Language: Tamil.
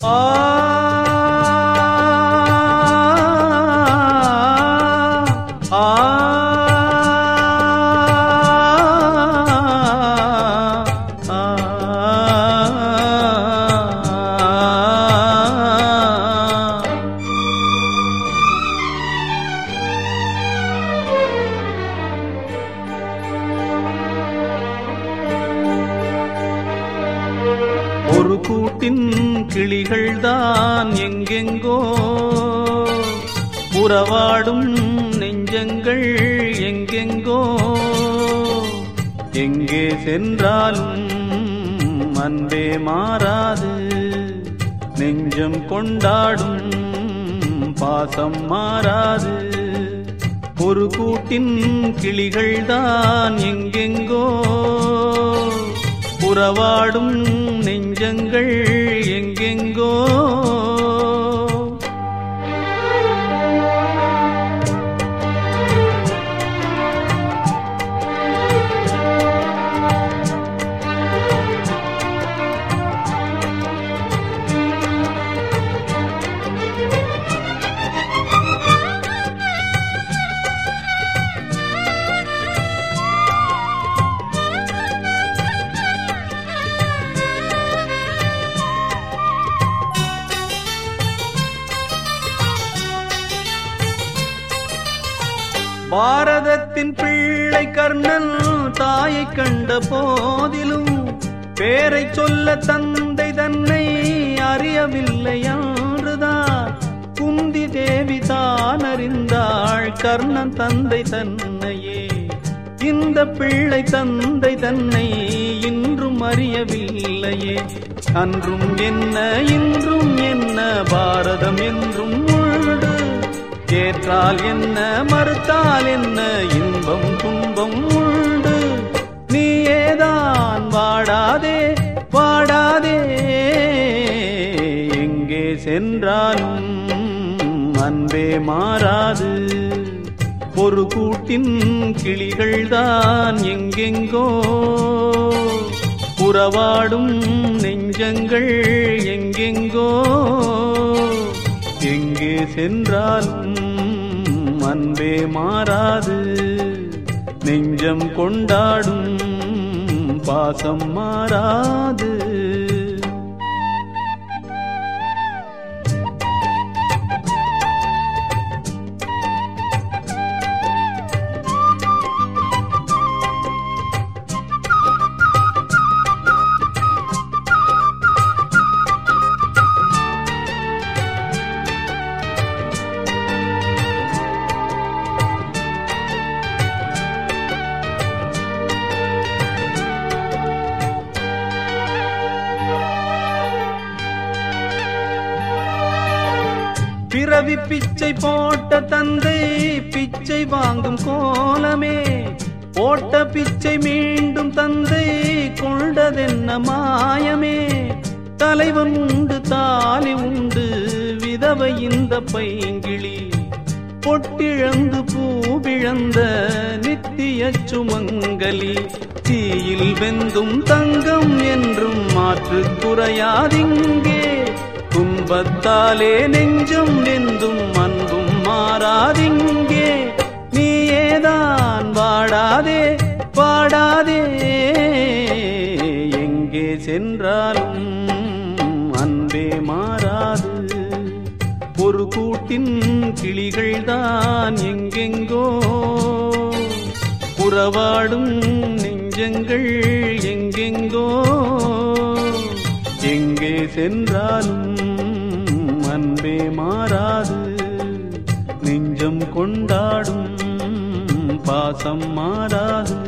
ஆ ஆ ஆ ஒரு கூட்டின் கிளிகள்தான் எங்கெங்கோ உறவாடும் நெஞ்சங்கள் எங்கெங்கோ எங்கே சென்றாலும் அன்பே மாறாது நெஞ்சம் கொண்டாடும் பாசம் மாறாது ஒரு கூட்டின் கிளிகள்தான் எங்கெங்கோ உறவாடும் நெஞ்சங்கள் எங்கெங்கோ பாரதத்தின் பிள்ளை கர்ணன் தாயை கண்ட போதிலும் பேரை சொல்ல தந்தை தன்னை அறியவில்லை என்றுதான் குந்தி தேவி தான் அறிந்தாள் கர்ணன் தந்தை தன்னையே இந்த பிள்ளை தந்தை தன்னை இன்றும் அறியவில்லையே அன்றும் என்ன இன்றும் என்ன பாரதம் என்றும் உண்டு ஏற்றால் என்ன மறுத்தால் என்ன இன்பம் துன்பம் உண்டு நீயேதான் வாடாதே வாடாதே எங்கே சென்றாலும் அன்பே மாறாது ஒரு கூட்டின் கிளிகள்தான் எங்கெங்கோ உறவாடும் நெஞ்சங்கள் எங்கெங்கோ எங்கே சென்றாலும் அன்பே மாறாது நெஞ்சம் கொண்டாடும் பாசம் மாறாது பிறவி பிச்சை போட்ட தந்தை பிச்சை வாங்கும் கோலமே போட்ட பிச்சை மீண்டும் தந்தை கொண்டதென்ன மாயமே தலைவன் உண்டு தாலி உண்டு விதவை இந்த பைங்கிளி பொட்டிழந்து பூவிழந்த நித்திய சுமங்கலி தீயில் வெந்தும் தங்கம் என்றும் மாற்று குறையாதிங்கே துன்பத்தாலே நெஞ்சம் வெந்தும் அன்பும் மாறாதிங்கே நீயேதான் வாடாதே பாடாதே எங்கே சென்றாலும் அன்பே மாறாது ஒரு கூட்டின் கிளிகள்தான் எங்கெங்கோ உறவாடும் நெஞ்சங்கள் எங்கெங்கோ எங்கே சென்றாலும் அன்பே மாறாது நெஞ்சம் கொண்டாடும் பாசம் மாறாது